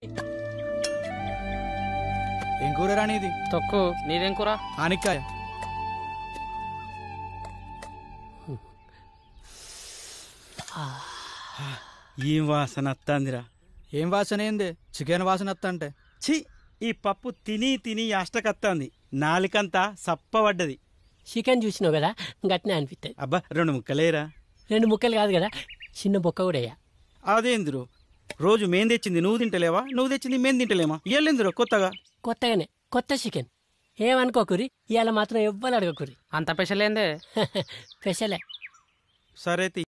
ఏం కూర రానిది తొక్కు నీదేం కూర ఆనిక్కాయ ఏం వాసన వత్తాందిరా ఏం వాసన ఏంది చికెన్ వాసన వస్తంటే ఛీ ఈ పప్పు తిని తిని అష్టకత్తాంది నాలికంతా సప్పబడ్డది చికెన్ చూసినావు కదా గట్టినే అనిపిస్తుంది అబ్బా రెండు ముక్కలేరా రెండు ముక్కలు కాదు కదా చిన్న బొక్క కూడా వేయ అదేందిరు రోజు మేం తెచ్చింది నువ్వు తింటలేవా నువ్వు తెచ్చింది మేం తింటలేమా ఎల్లేందిరో కొత్తగా కొత్తగానే కొత్త చికెన్ ఏమనుకోకురి ఇవాళ మాత్రం ఎవ్వరు అడగకురి అంత స్పెషల్ ఏందే స్పెషలే సరే తీ